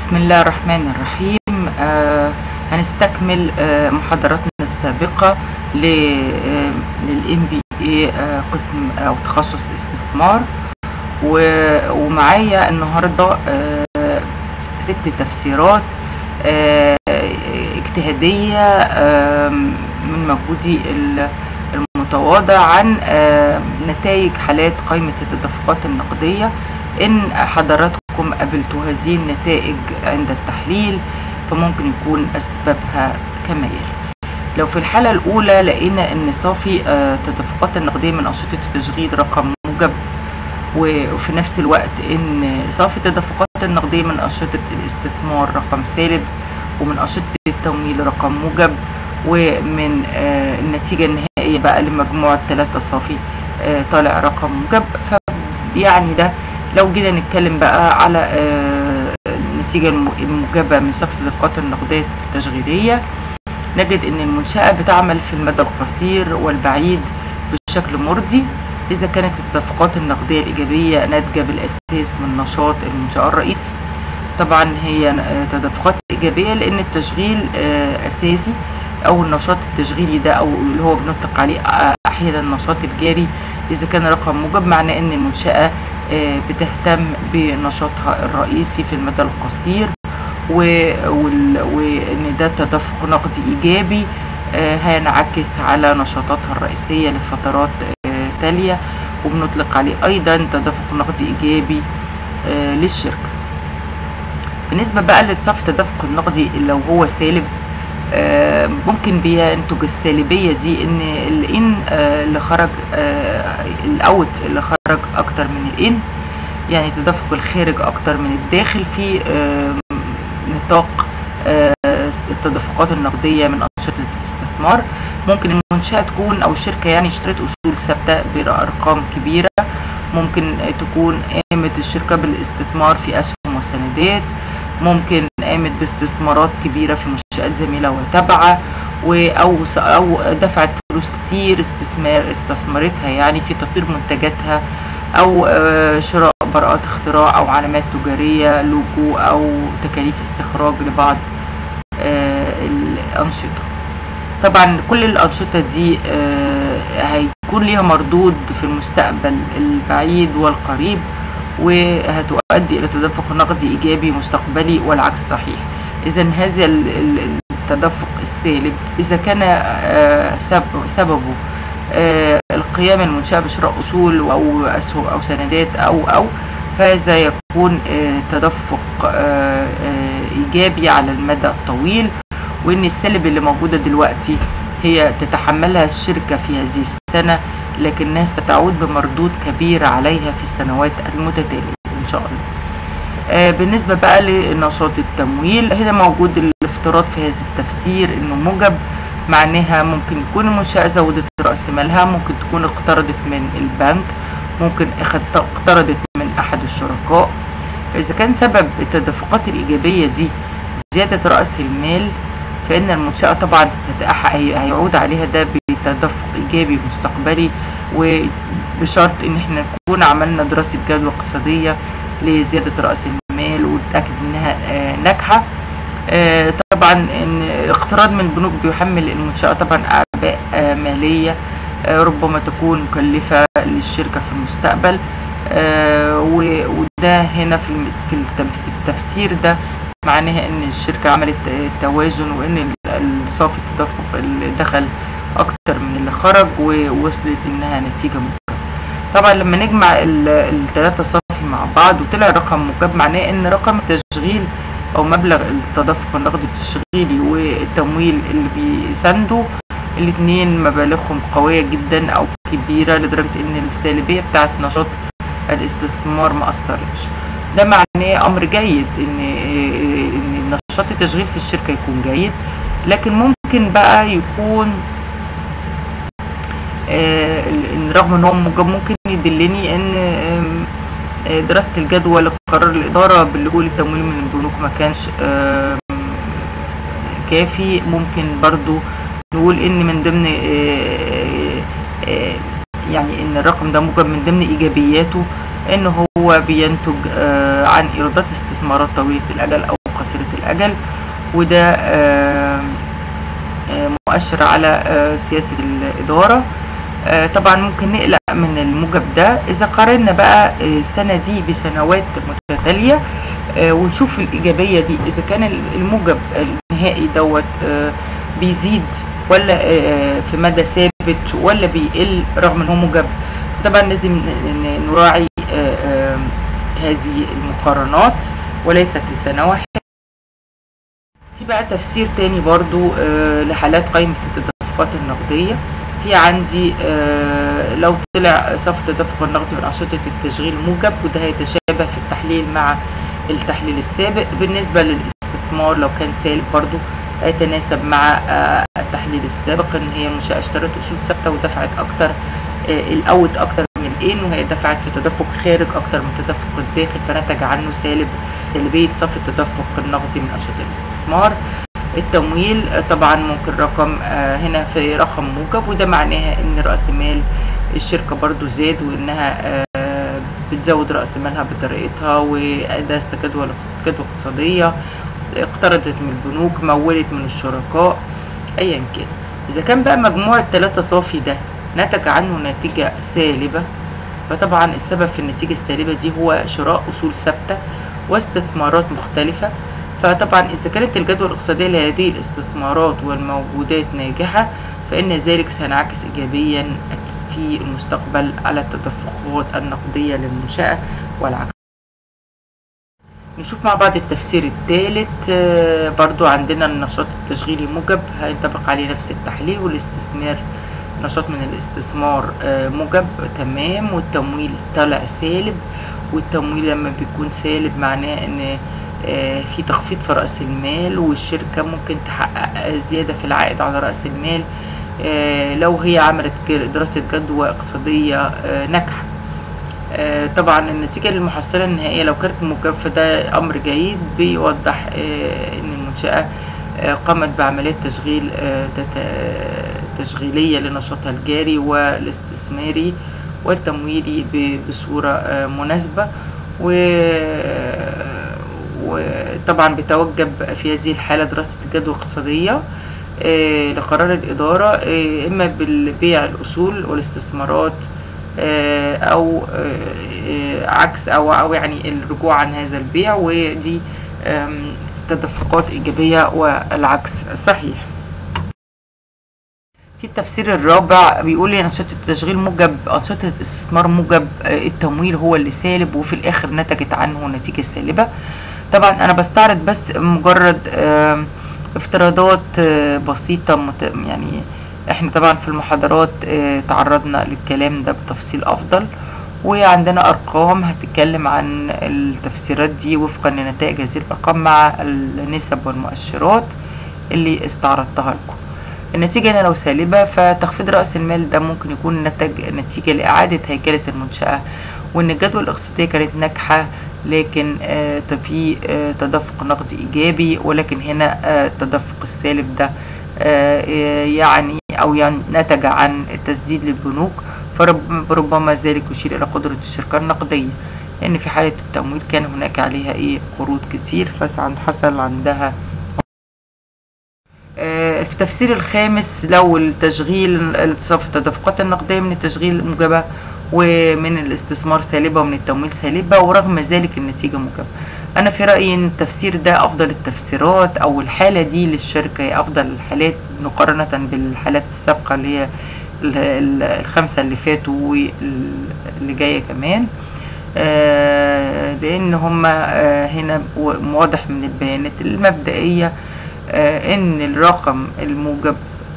بسم الله الرحمن الرحيم آه هنستكمل آه محاضراتنا السابقة للام بي اي قسم او تخصص استثمار و- ومعايا النهارده آه ست تفسيرات آه اجتهادية آه من مجهودي ال- المتواضع عن آه نتائج حالات قائمة التدفقات النقدية إن حضراتكم قابلتوا هذه النتائج عند التحليل فممكن يكون أسبابها كما يلي لو في الحالة الأولى لقينا إن صافي آه، التدفقات النقدية من أنشطة التشغيل رقم موجب و- وفي نفس الوقت إن صافي التدفقات النقدية من أنشطة الاستثمار رقم سالب ومن أنشطة التمويل رقم موجب ومن آه، النتيجة النهائية بقى لمجموع الثلاثة صافي آه، طالع رقم موجب فيعني ده لو جينا نتكلم بقى على آه، النتيجة الم- الموجبة من صافي التدفقات النقدية التشغيلية نجد ان المنشأة بتعمل في المدى القصير والبعيد بشكل مرضي إذا كانت التدفقات النقدية الإيجابية ناتجة بالأساس من نشاط المنشأة الرئيسي طبعا هي آه، تدفقات إيجابية لأن التشغيل آه، أساسي أو النشاط التشغيلي ده أو اللي هو بنطلق عليه آه، أحيانا النشاط الجاري إذا كان رقم موجب معناه إن المنشأة آه، بتهتم بنشاطها الرئيسي في المدى القصير و- وال- وان ده تدفق نقدي ايجابي آه، هينعكس على نشاطاتها الرئيسيه لفترات آه، تاليه وبنطلق عليه ايضا تدفق نقدي ايجابي آه، للشركه بالنسبه بقى لصف التدفق النقدي لو هو سالب آه، ممكن بينتج السالبيه دي ان الان آه، اللي خرج آه، الاوت اللي خرج اكتر من الان يعني تدفق الخارج اكتر من الداخل في آه، نطاق آه، التدفقات النقدية من أنشطة الاستثمار ممكن المنشأة تكون أو الشركة يعني اشترت أصول ثابتة بأرقام كبيرة ممكن آه، تكون قامت الشركة بالاستثمار في أسهم وسندات ممكن قامت باستثمارات كبيرة في منشآت زميلة وتابعة و- أو س- أو دفعت فلوس كتير استثمار استثمرتها يعني في تطوير منتجاتها أو آه، شراء براءات اختراع أو علامات تجارية لوجو أو تكاليف استخراج لبعض آه، الأنشطة طبعا كل الأنشطة دي آه، هيكون ليها مردود في المستقبل البعيد والقريب وهتؤدي إلى تدفق نقدي إيجابي مستقبلي والعكس صحيح إذا هذا ال- ال- التدفق السالب إذا كان آه، سب- سببه آه، القيام المنشأة بشراء أصول أو أسهم أو سندات أو أو فهذا يكون آه، تدفق آه، آه، إيجابي على المدى الطويل وإن السلب اللي موجودة دلوقتي هي تتحملها الشركة في هذه السنة لكنها ستعود بمردود كبير عليها في السنوات المتتالية إن شاء الله آه، بالنسبة بقى لنشاط التمويل هنا موجود الافتراض في هذا التفسير انه موجب معناها ممكن يكون المنشأة زودت رأس مالها ممكن تكون اقترضت من البنك ممكن أخدت- اقترضت من أحد الشركاء إذا كان سبب التدفقات الإيجابية دي زيادة رأس المال فإن المنشأة طبعا هتأح- هي- هيعود عليها ده بتدفق إيجابي مستقبلي وبشرط إن احنا نكون عملنا دراسة جدوى اقتصادية لزيادة رأس المال ونتأكد إنها آه، ناجحة آه، طبعا ان الاقتراض من البنوك بيحمل المنشأة طبعا أعباء آه، مالية آه، ربما تكون مكلفة للشركة في المستقبل آه، و- وده هنا في الم- في التم- في التفسير ده معناها ان الشركة عملت آه، توازن وان ال- الصافي التدفق اللي دخل اكتر من اللي خرج ووصلت انها نتيجة موجبة طبعا لما نجمع ال- التلاتة صافي مع بعض وطلع رقم موجب معناه ان رقم التشغيل او مبلغ التدفق النقدي التشغيلي والتمويل اللي بيساندوا الاثنين مبالغهم قوية جدا او كبيرة لدرجة ان السالبية بتاعت نشاط الاستثمار ما اثرتش ده معناه امر جيد ان ان نشاط التشغيل في الشركة يكون جيد لكن ممكن بقى يكون آه، إن رغم ان هو موجب ممكن يدلني ان آم، آه، دراسة الجدوى لقرار الإدارة باللجوء للتمويل من البنوك ما كانش آم، كافي ممكن برضو نقول ان من ضمن آه، آه، يعني ان الرقم ده موجب من ضمن ايجابياته ان هو بينتج آه، عن ايرادات استثمارات طويلة الاجل او الأجل وده مؤشر على سياسة الإدارة طبعا ممكن نقلق من الموجب ده إذا قارنا بقى السنة دي بسنوات متتالية ونشوف الإيجابية دي إذا كان الموجب النهائي دوت بيزيد ولا في مدى ثابت ولا بيقل رغم ان هو موجب طبعا لازم نراعي هذه المقارنات وليست لسنة واحدة في بقى تفسير تاني برضو لحالات قائمة التدفقات النقدية في عندي لو طلع صف التدفق النقدي من أنشطة التشغيل موجب وده هيتشابه في التحليل مع التحليل السابق بالنسبة للاستثمار لو كان سالب برضو يتناسب مع التحليل السابق ان هي المنشأة اشترت اصول ثابتة ودفعت اكتر الاوت اكتر من الان وهي دفعت في تدفق خارج اكتر من تدفق الداخل فنتج عنه سالب سلبية صف التدفق النقدي من انشطة الاستثمار التمويل طبعا ممكن رقم هنا في رقم موجب وده معناها ان رأس مال الشركة برضو زاد وانها بتزود رأس مالها بطريقتها وده جدوى جدوى اقتصادية اقترضت من البنوك مولت من الشركاء ايا كان اذا كان بقى مجموع الثلاثة صافي ده نتج عنه نتيجة سالبة فطبعا السبب في النتيجة السالبة دي هو شراء اصول ثابتة واستثمارات مختلفة فطبعا اذا كانت الجدوى الاقتصادية لهذه الاستثمارات والموجودات ناجحة فان ذلك سينعكس ايجابيا في المستقبل على التدفقات النقدية للمنشأة والعكس نشوف مع بعض التفسير الثالث برضو عندنا النشاط التشغيلي موجب هينطبق عليه نفس التحليل والاستثمار نشاط من الاستثمار موجب تمام والتمويل طالع سالب والتمويل لما بيكون سالب معناه ان في تخفيض في رأس المال والشركة ممكن تحقق زيادة في العائد على رأس المال لو هي عملت دراسة جدوى اقتصادية ناجحة طبعا النتيجة للمحصلة النهائية لو كانت موجبة فده أمر جيد بيوضح إن المنشأة قامت بعمليات تشغيل تشغيلية لنشاطها الجاري والاستثماري والتمويلي بصورة مناسبة وطبعا بيتوجب في هذه الحالة دراسة الجدوى الاقتصادية لقرار الإدارة إما بالبيع الأصول والاستثمارات او عكس او او يعني الرجوع عن هذا البيع ودي تدفقات ايجابيه والعكس صحيح في التفسير الرابع بيقول لي انشطه التشغيل موجب انشطه الاستثمار موجب التمويل هو اللي سالب وفي الاخر نتجت عنه نتيجه سالبه طبعا انا بستعرض بس مجرد افتراضات بسيطه يعني احنا طبعا في المحاضرات اه تعرضنا للكلام ده بتفصيل افضل وعندنا ارقام هتتكلم عن التفسيرات دي وفقا لنتائج هذه الارقام مع النسب والمؤشرات اللي استعرضتها لكم النتيجة هنا لو سالبة فتخفيض رأس المال ده ممكن يكون نتج نتيجة لإعادة هيكلة المنشأة وإن الجدوى الاقتصادية كانت ناجحة لكن آه في آه تدفق نقدي إيجابي ولكن هنا آه التدفق السالب ده يعني أو يعني نتج عن التسديد للبنوك فربما ذلك يشير إلى قدرة الشركة النقدية لأن في حالة التمويل كان هناك عليها إيه قروض كتير فحصل عندها في التفسير الخامس لو التشغيل صف التدفقات النقدية من التشغيل موجبة ومن الاستثمار سالبة ومن التمويل سالبة ورغم ذلك النتيجة موجبة انا في رايي ان التفسير ده افضل التفسيرات او الحاله دي للشركه هي افضل الحالات مقارنه بالحالات السابقه اللي هي الخمسه اللي فاتوا واللي جايه كمان آه لان هم آه هنا واضح من البيانات المبدئيه آه ان الرقم الموجب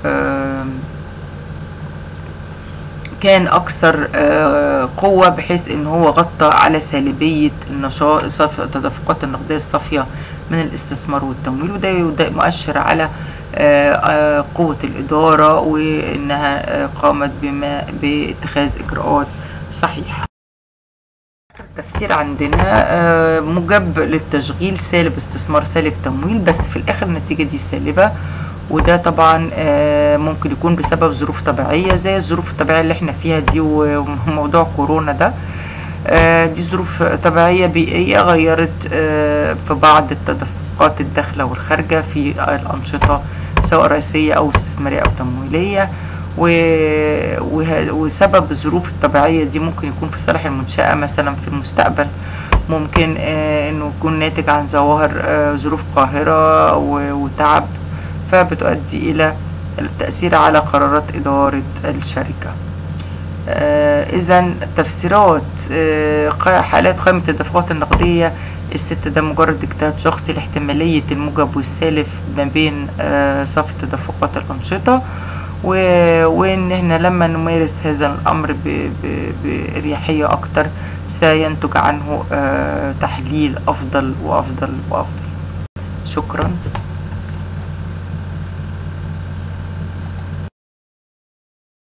كان اكثر قوة بحيث ان هو غطى على سالبية النشاط التدفقات النقدية الصافية من الاستثمار والتمويل وده مؤشر على قوة الإدارة وإنها قامت بما باتخاذ إجراءات صحيحة التفسير عندنا موجب للتشغيل سالب استثمار سالب تمويل بس في الآخر النتيجة دي سالبة وده طبعا ممكن يكون بسبب ظروف طبيعية زي الظروف الطبيعية اللي احنا فيها دي وموضوع كورونا ده دي ظروف طبيعية بيئية غيرت في بعض التدفقات الداخلة والخارجة في الأنشطة سواء رئيسية أو استثمارية أو تمويلية وسبب الظروف الطبيعية دي ممكن يكون في صالح المنشأة مثلا في المستقبل ممكن انه يكون ناتج عن ظواهر ظروف قاهرة وتعب فبتؤدي الى التأثير على قرارات إدارة الشركة إذا تفسيرات حالات قائمة التدفقات النقدية الست ده مجرد اجتهاد شخصي لاحتمالية الموجب والسالف ما بين صافي تدفقات الأنشطة وإن احنا لما نمارس هذا الأمر بإريحية أكتر سينتج عنه تحليل أفضل وأفضل وأفضل شكرا